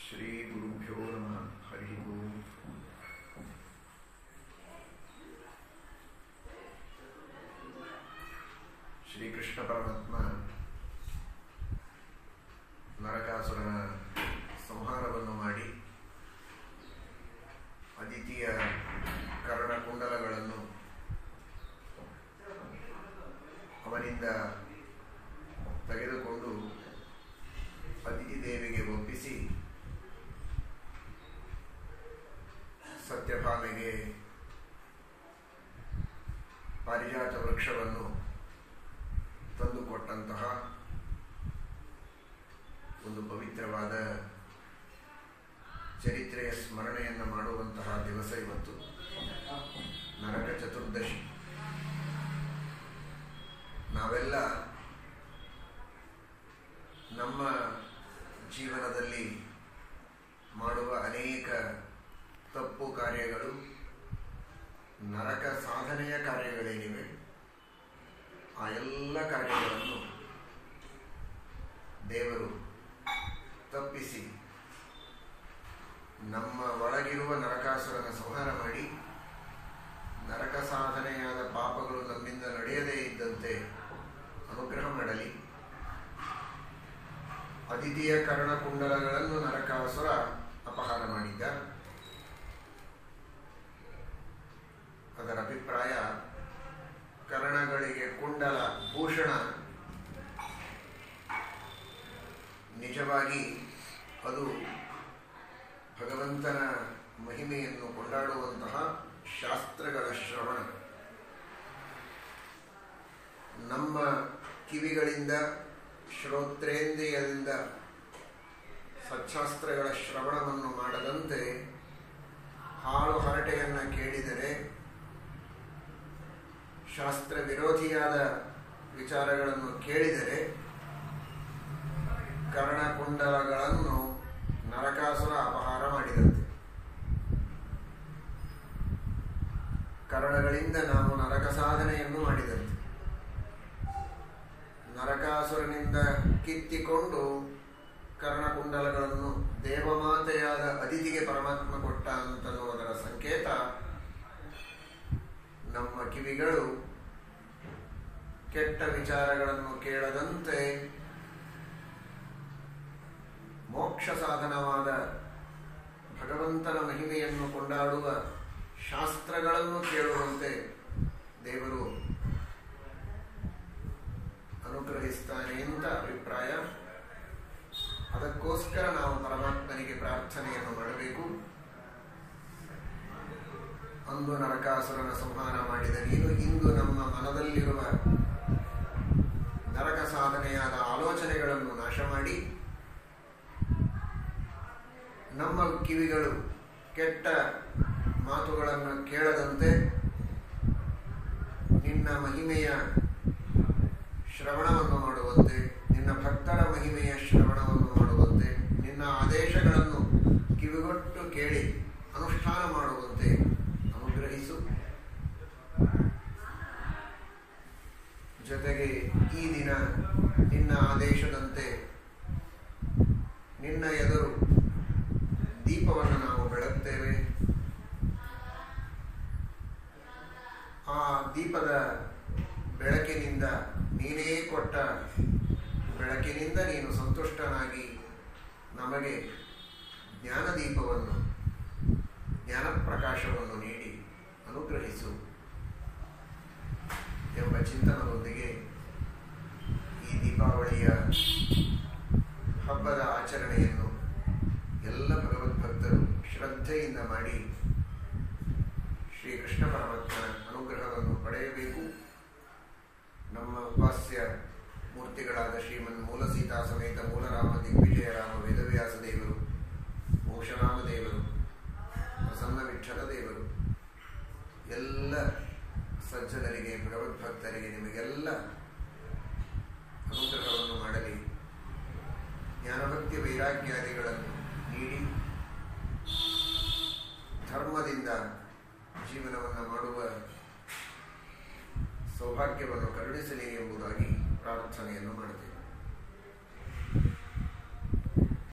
ಶ್ರೀಗುರುಭ್ಯೋ ನಮಃ ಹರಿ ಓಂ ಶ್ರೀಕೃಷ್ಣ ಪರಮಾತ್ಮ ನರಕಾಸುರನ ಸಂಹಾರವನ್ನು ಮಾಡಿ ಅದಿತಿಯ ಕರ್ಣಕುಂಡಲಗಳನ್ನು ಅವನಿಂದ ತೆಗೆದುಕೊಂಡು ಅದಿತಿ ದೇವಿಗೆ ಒಪ್ಪಿಸಿ ಸತ್ಯಭಾಮೆಗೆ ಪಾರಿಜಾತ ವೃಕ್ಷವನ್ನು ತಂದುಕೊಟ್ಟಂತಹ ಒಂದು ಪವಿತ್ರವಾದ ಚರಿತ್ರೆಯ ಸ್ಮರಣೆಯನ್ನು ಮಾಡುವಂತಹ ದಿವಸ ಇವತ್ತು ನರಕ ಚತುರ್ದಶಿ ನಾವೆಲ್ಲ ನಮ್ಮ ಜೀವನದಲ್ಲಿ ಮಾಡುವ ಅನೇಕ ತಪ್ಪು ಕಾರ್ಯಗಳು ನರಕ ಸಾಧನೆಯ ಕಾರ್ಯಗಳೇನಿವೆ ಆ ಎಲ್ಲ ಕಾರ್ಯಗಳನ್ನು ದೇವರು ತಪ್ಪಿಸಿ ನಮ್ಮ ಒಳಗಿರುವ ನರಕಾಸುರನ ಸಂಹಾರ ಮಾಡಿ ನರಕ ಸಾಧನೆಯಾದ ಪಾಪಗಳು ನಮ್ಮಿಂದ ನಡೆಯದೇ ಇದ್ದಂತೆ ಅನುಗ್ರಹ ಮಾಡಲಿ ಅದಿತಿಯ ಕರ್ಣಕುಂಡಲಗಳನ್ನು ನರಕಾಸುರ ಅಪಹಾರ ಮಾಡಿದ್ದ ಅದರ ಅಭಿಪ್ರಾಯ ಕರ್ಣಗಳಿಗೆ ಕುಂಡಲ ಭೂಷಣ ನಿಜವಾಗಿ ಅದು ಭಗವಂತನ ಮಹಿಮೆಯನ್ನು ಕೊಂಡಾಡುವಂತಹ ಶಾಸ್ತ್ರಗಳ ಶ್ರವಣ ನಮ್ಮ ಕಿವಿಗಳಿಂದ ಶ್ರೋತ್ರೇಂದ್ರಿಯದಿಂದ ಸಚ್ಚಾಸ್ತ್ರಗಳ ಶ್ರವಣವನ್ನು ಮಾಡದಂತೆ ಹಾಳು ಹರಟೆಯನ್ನು ಕೇಳಿದರೆ ಶಾಸ್ತ್ರ ವಿರೋಧಿಯಾದ ವಿಚಾರಗಳನ್ನು ಕೇಳಿದರೆ ಕರ್ಣಕುಂಡಲಗಳನ್ನು ನರಕಾಸುರ ಅಪಹಾರ ಮಾಡಿದಂತೆ ಕರ್ಣಗಳಿಂದ ನಾವು ನರಕ ಸಾಧನೆಯನ್ನು ಮಾಡಿದಂತೆ ನರಕಾಸುರನಿಂದ ಕಿತ್ತಿಕೊಂಡು ಕರ್ಣಕುಂಡಲಗಳನ್ನು ದೇವಮಾತೆಯಾದ ಅತಿಥಿಗೆ ಪರಮಾತ್ಮ ಕೊಟ್ಟ ಅಂತನ್ನುವುದರ ಸಂಕೇತ ನಮ್ಮ ಕಿವಿಗಳು ಕೆಟ್ಟ ವಿಚಾರಗಳನ್ನು ಕೇಳದಂತೆ ಮೋಕ್ಷ ಸಾಧನವಾದ ಭಗವಂತನ ಮಹಿಮೆಯನ್ನು ಕೊಂಡಾಡುವ ಶಾಸ್ತ್ರಗಳನ್ನು ಕೇಳುವಂತೆ ದೇವರು ಅನುಗ್ರಹಿಸ್ತಾನೆ ಅಂತ ಅಭಿಪ್ರಾಯ ಅದಕ್ಕೋಸ್ಕರ ನಾವು ಪರಮಾತ್ಮನಿಗೆ ಪ್ರಾರ್ಥನೆಯನ್ನು ಮಾಡಬೇಕು ಅಂದು ನರಕಾಸುರನ ಸಂಹಾರ ಮಾಡಿದ ನೀನು ಇಂದು ನಮ್ಮ ಮನದಲ್ಲಿರುವ ನರಕ ಸಾಧನೆಯಾದ ಆಲೋಚನೆಗಳನ್ನು ನಾಶ ಮಾಡಿ ನಮ್ಮ ಕಿವಿಗಳು ಕೆಟ್ಟ ಮಾತುಗಳನ್ನು ಕೇಳದಂತೆ ನಿನ್ನ ಮಹಿಮೆಯ ಶ್ರವಣವನ್ನು ಮಾಡುವಂತೆ ನಿನ್ನ ಭಕ್ತರ ಮಹಿಮೆಯ ಶ್ರವಣವನ್ನು ಮಾಡುವಂತೆ ನಿನ್ನ ಆದೇಶಗಳನ್ನು ಕಿವಿಗೊಟ್ಟು ಕೇಳಿ ಅನುಷ್ಠಾನ ಮಾಡುವಂತೆ ಅನುಗ್ರಹಿಸು ಜೊತೆಗೆ ಈ ದಿನ ನಿನ್ನ ಆದೇಶದಂತೆ ನಿನ್ನ ಎದುರು ದೀಪವನ್ನು ನಾವು ಬೆಳಗ್ತೇವೆ ಆ ದೀಪದ ಬೆಳಕಿನಿಂದ ನೀನೇ ಕೊಟ್ಟ ಬೆಳಕಿನಿಂದ ನೀನು ಸಂತುಷ್ಟನಾಗಿ ನಮಗೆ ಜ್ಞಾನದೀಪವನ್ನು ಜ್ಞಾನಪ್ರಕಾಶವನ್ನು ನೀಡಿ ಅನುಗ್ರಹಿಸು ಎಂಬ ಚಿಂತನದೊಂದಿಗೆ ಈ ದೀಪಾವಳಿಯ ಹಬ್ಬದ ಆಚರಣೆಯನ್ನು ಎಲ್ಲ ಭಗವದ್ಭಕ್ತರು ಶ್ರದ್ಧೆಯಿಂದ ಮಾಡಿ ಶ್ರೀಕೃಷ್ಣ ಪರಮಾತ್ಮನ ಅನುಗ್ರಹವನ್ನು ಪಡೆಯಬೇಕು ನಮ್ಮ ಉಪಾಸ್ಯ ಮೂರ್ತಿಗಳಾದ ಶ್ರೀಮನ್ ಮೂಲ ಸೀತಾ ಸಮೇತ ಮೂಲರಾಮ ದಿಗ್ವಿಜಯರಾಮ ವೇದವ್ಯಾಸ ದೇವರು ಮೋಕ್ಷರಾಮ ದೇವರು ಪ್ರಸನ್ನ ವಿಠಲ ದೇವರು ಎಲ್ಲ ಸಜ್ಜನರಿಗೆ ಭಗವದ್ಭಕ್ತರಿಗೆ ನಿಮಗೆಲ್ಲ ಅನುಗ್ರಹವನ್ನು ಮಾಡಲಿ ಜ್ಞಾನಭಕ್ತಿ ವೈರಾಗ್ಯಾದಿಗಳನ್ನು ನೀಡಿ ಧರ್ಮದಿಂದ ಜೀವನವನ್ನು ಮಾಡುವ ಸೌಭಾಗ್ಯವನ್ನು ಕರುಣಿಸಲಿ ಎಂಬುದಾಗಿ ಪ್ರಾರ್ಥನೆಯನ್ನು ಮಾಡುತ್ತೇವೆ